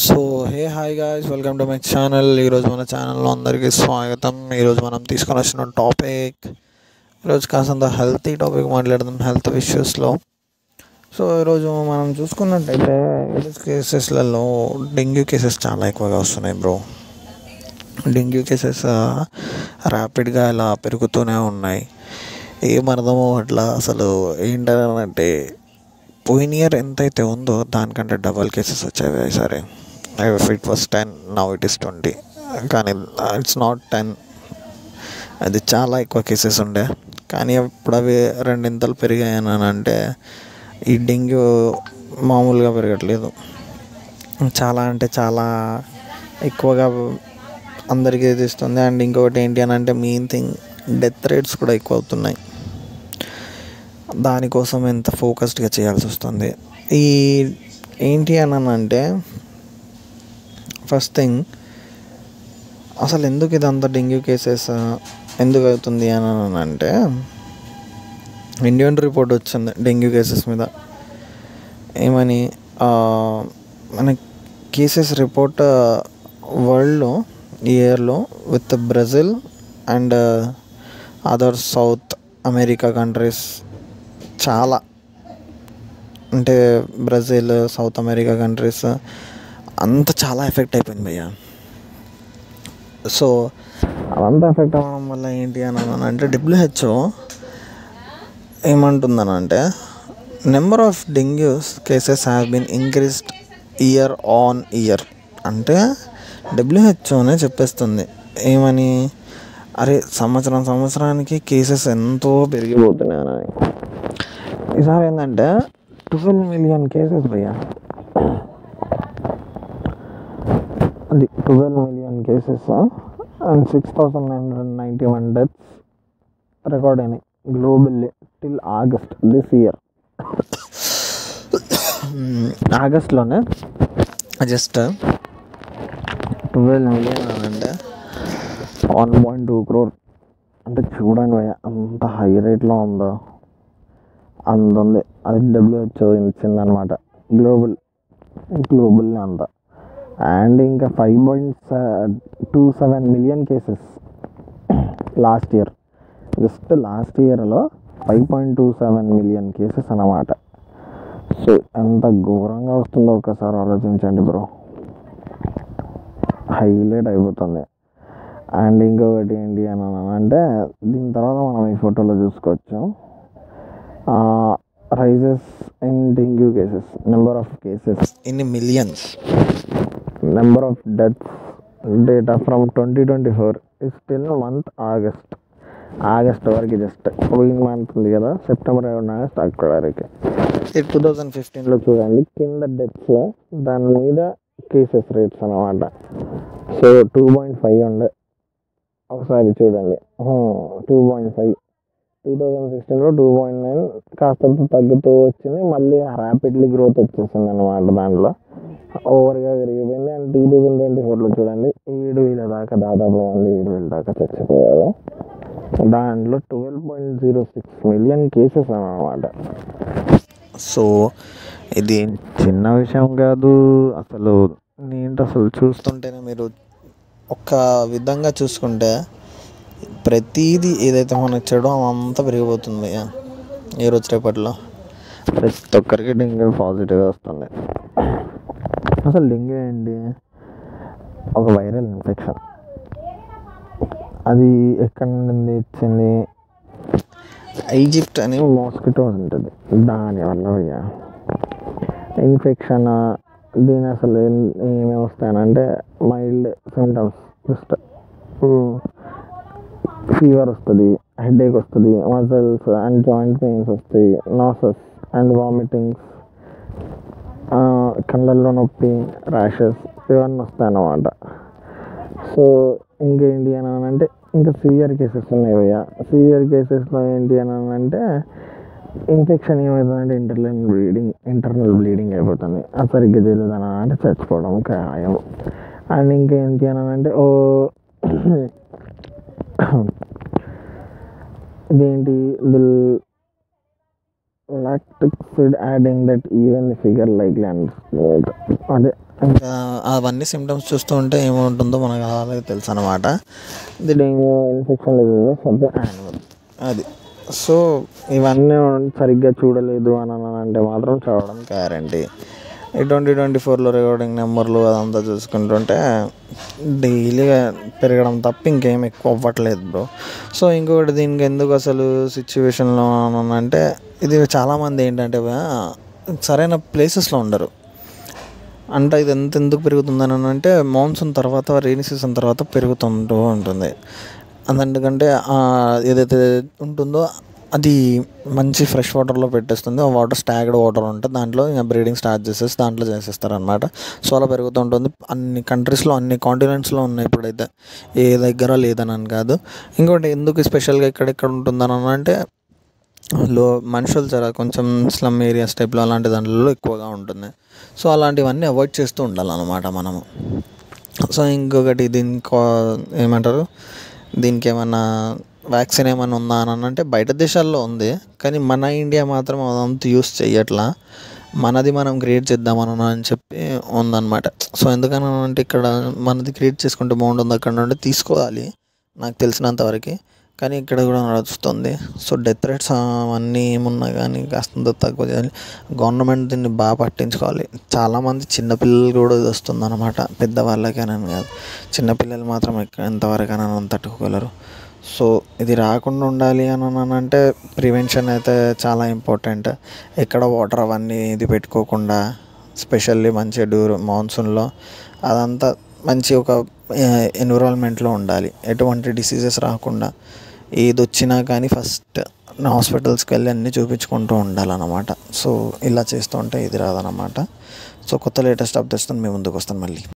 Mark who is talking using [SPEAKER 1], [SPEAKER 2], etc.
[SPEAKER 1] so hey hi guys welcome to my channel ఈరోజు మన ఛానల్లో అందరికీ స్వాగతం ఈరోజు మనం తీసుకొని వచ్చిన టాపిక్ ఈరోజు కాసంత హెల్తీ టాపిక్ మాట్లాడదాం హెల్త్ ఇష్యూస్లో సో ఈరోజు మనం చూసుకున్నట్టయితే ఈరోజు కేసెస్లలో డెంగ్యూ కేసెస్ చాలా ఎక్కువగా వస్తున్నాయి బ్రో డెంగ్యూ కేసెస్ ర్యాపిడ్గా ఇలా పెరుగుతూనే ఉన్నాయి ఏం అర్థం అవ్వట్లా అసలు ఏంటంటే పోయిన ఇయర్ ఎంతైతే ఉందో దానికంటే డబల్ కేసెస్ వచ్చాయి సరే if it was ten now it is twenty కానీ ఇట్స్ నాట్ టెన్ అది చాలా ఎక్కువ కేసెస్ ఉండే కానీ ఇప్పుడు అవి రెండింతలు పెరిగాయని అని అంటే ఈ డెంగ్యూ మామూలుగా పెరగట్లేదు చాలా అంటే చాలా ఎక్కువగా అందరికీ ఇది ఇస్తుంది అండ్ ఇంకొకటి ఏంటి అని అంటే మెయిన్ థింగ్ డెత్ రేట్స్ కూడా ఎక్కువ అవుతున్నాయి దానికోసం ఎంత ఫోకస్డ్గా చేయాల్సి వస్తుంది ఈ ఏంటి అని అంటే ఫస్ట్ థింగ్ అసలు ఎందుకు ఇదంతా డెంగ్యూ కేసెస్ ఎందుకు అవుతుంది అని అంటే ఇండియన్ రిపోర్ట్ వచ్చింది డెంగ్యూ కేసెస్ మీద ఏమని మన కేసెస్ రిపోర్ట్ వరల్డ్లో ఈ ఇయర్లో with Brazil and other South America countries చాలా అంటే బ్రెజిల్ సౌత్ అమెరికా కంట్రీస్ అంత చాలా ఎఫెక్ట్ అయిపోయింది భయ్య సో అదంతా ఎఫెక్ట్ అవ్వడం వల్ల ఏంటి అని అంటే డబ్ల్యూహెచ్ఓ ఏమంటుందని అంటే number of dengues cases have been increased year on year అంటే డబ్ల్యూహెచ్ఓనే చెప్పేస్తుంది ఏమని అరే సంవత్సరం సంవత్సరానికి కేసెస్ ఎంతో పెరిగిపోతున్నాయి అని ఈసారి ఏంటంటే ట్వెల్వ్ మిలియన్ కేసెస్ భయ్యా అది twelve million cases and six thousand nine hundred ninety one deaths record అయినాయి globally till August this year ఆగస్ట్లోనే జస్ట్ ట్వెల్వ్ మిలియన్ అని అంటే వన్ పాయింట్ టూ క్రోర్ అంటే చూడండి భయ్య అంత హై రేట్లో ఉందో అంత ఉంది అది డబ్ల్యూహెచ్ఓ ఇచ్చిందనమాట గ్లోబల్ గ్లోబల్ అంత అండ్ ఇంకా five point two seven million cases last year just last ఇయర్లో five point two seven million cases అన్నమాట సో ఎంత ఘోరంగా వస్తుందో ఒకసారి ఆలోచించండి బ్రో హైలైట్ అయిపోతుంది అండ్ ఇంకొకటి ఏంటి అని అంటే దీని తర్వాత మనం ఈ ఫోటోలో చూసుకోవచ్చు rises in dengue cases number of cases in millions number of deaths data from twenty twenty four is till month August August వరకు జస్ట్ పోయిన మంత్ ఉంది కదా సెప్టెంబర్ ఆగస్ట్ అక్కడ వరకు టూ థౌజండ్ ఫిఫ్టీన్లో చూడండి కింద డెత్స్ దాని మీద కేసెస్ రేట్స్ అనమాట సో టూ పాయింట్ ఫైవ్ ఉండే ఒకసారి చూడండి two point five two thousand సిక్స్టీన్లో టూ పాయింట్ నైన్ కాస్త తగ్గుతూ వచ్చింది మళ్ళీ ర్యాపిడ్లీ గ్రోత్ వచ్చేసింది అనమాట దాంట్లో ఓవర్గా పెరిగిపోయింది అండ్ టూ థౌజండ్ ట్వంటీ ఫోర్లో చూడండి ఏడు వేల దాకా దాదాపు మంది ఏడు వేల దాకా చచ్చిపోయారు దాంట్లో twelve point zero six million cases అనమాట సో ఇది చిన్న విషయం కాదు అసలు నేను అసలు చూస్తుంటేనే మీరు ఒక విధంగా చూసుకుంటే ప్రతిదీ ఏదైతే మనకు చెడో అంతా పెరిగిపోతుంది ఈ రోజు రేపట్లో ప్రతి ఒక్కరికి డెంగ్యూ పాజిటివ్ వస్తుంది అసలు డెంగ్యూ ఏంటి ఒక వైరల్ ఇన్ఫెక్షన్ అది ఎక్కడి నుండి ఇచ్చింది ఈజిప్ట్ అనే మోస్కిటో ఉంటుంది దానివల్ల భయ్యా ఇన్ఫెక్షన్ దీని అసలు ఏమేమి వస్తాయనంటే మైల్డ్ సిమ్టమ్స్ జస్ట్ ఫీవర్ వస్తుంది హెడేక్ వస్తుంది మజిల్స్ అండ్ జాయింట్ పెయిన్స్ వస్తాయి నాసెస్ అండ్ వామిటింగ్స్ కళ్ళల్లో నొప్పి ర్యాషెస్ ఇవన్నీ వస్తాయి అన్నమాట సో ఇంకేంటి అని అంటే ఇంకా సివియర్ కేసెస్ ఉన్నాయి భయ్యా సివియర్ కేసెస్లో ఏంటి అని అంటే ఇన్ఫెక్షన్ ఏమవుతుందంటే ఇంటర్నల్ బ్లీడింగ్ ఇంటర్నల్ బ్లీడింగ్ అయిపోతుంది అది సరిగ్గా చేయలేదని అంటే చచ్చిపోవడం ఖాయం అండ్ ఇంకేంటి అని అంటే ఓ ఇదేంటి lactic acid adding that even figure like land అదే ఇంకా అవన్నీ సిమ్టమ్స్ చూస్తూ ఉంటే ఏముంటుందో మనకు అలాగే తెలుసు అనమాట ఇది డెంగ్యూ ఇన్ఫెక్షన్ లేదు యానిమల్ అది సో ఇవన్నీ సరిగ్గా చూడలేదు అని అని అంటే మాత్రం చదవడం గ్యారంటీ ఈ ట్వంటీ ట్వంటీ ఫోర్లో రికార్డింగ్ నెంబర్లు అదంతా చూసుకుంటుంటే డైలీగా పెరగడం తప్ప ఇంకేం ఎక్కువ అవ్వట్లేదు బ్రో సో ఇంకొకటి దీనికి ఎందుకు అసలు సిచ్యువేషన్లో అంటే ఇది చాలామంది ఏంటంటే ఆ, సరైన ప్లేసెస్లో ఉండరు అంటే ఇది ఎంత ఎందుకు పెరుగుతుందని అంటే మాన్సూన్ తర్వాత రైనీ సీజన్ తర్వాత పెరుగుతుంటూ ఉంటుంది అందుకంటే ఆ ఏదైతే ఉంటుందో అది మంచి ఫ్రెష్ వాటర్లో పెట్టేస్తుంది ఆ వాటర్ స్టాగ్డ్ వాటర్ ఉంటుంది దాంట్లో ఇంకా బ్రీడింగ్ స్టార్ట్ చేసేసి దాంట్లో చేసేస్తారు అనమాట సో అలా పెరుగుతూ ఉంటుంది అన్ని కంట్రీస్లో అన్ని కాంటినెంట్స్లో ఉన్నాయి ఇప్పుడైతే ఏ దగ్గర లేదని అని కాదు ఇంకోటి ఎందుకు స్పెషల్గా ఇక్కడెక్కడ ఉంటుందని అని అంటే లో మనుషులు జర కొంచెం స్లమ్ ఏరియాస్ టైప్లో అలాంటి దాంట్లో ఎక్కువగా ఉంటుంది సో అలాంటివన్నీ అవాయిడ్ చేస్తూ ఉండాలన్నమాట మనము సో ఇంకొకటి దీనికి ఏమంటారు దీనికి ఏమన్నా వ్యాక్సిన్ ఏమైనా ఉందా అని అంటే బయట దేశాల్లో ఉంది కానీ మన ఇండియా మాత్రం అదంతా యూస్ చెయ్యట్లా మనది మనం క్రియేట్ చేద్దామని అని చెప్పి ఉందన్నమాట సో ఎందుకని అంటే ఇక్కడ మనది క్రియేట్ చేసుకుంటే బాగుంటుంది అక్కడ నుండి తీసుకోవాలి నాకు తెలిసినంత వరకు కానీ ఇక్కడ కూడా నడుస్తుంది సో డెత్ రేట్స్ అవన్నీ ఏమున్నా కానీ కాస్తంత తక్కువ చేయాలి గవర్నమెంట్ దీన్ని బాగా పట్టించుకోవాలి చాలామంది చిన్నపిల్లలు కూడా ఇది వస్తుంది అనమాట పెద్దవాళ్ళకైనా కాదు చిన్నపిల్లలు మాత్రం ఎక్క- ఎంతవరకైనా తట్టుకోగలరు సో ఇది రాకుండా ఉండాలి అని అని అంటే ప్రివెన్షన్ అయితే చాలా ఇంపార్టెంట్ ఎక్కడ వాటర్ అవన్నీ ఇది పెట్టుకోకుండా స్పెషల్లీ మంచి డ్యూర్ మాన్సూన్లో అదంతా మంచి ఒక ఎన్విరాన్మెంట్లో ఉండాలి ఎటువంటి డిసీజెస్ రాకుండా ఏది వచ్చినా కానీ ఫస్ట్ హాస్పిటల్స్కి వెళ్ళి అన్నీ చూపించుకుంటూ ఉండాలన్నమాట సో ఇలా చేస్తూ ఉంటే ఇది రాదన్నమాట సో కొత్త లేటెస్ట్ అప్డేట్స్తో మేము ముందుకు వస్తాను మళ్ళీ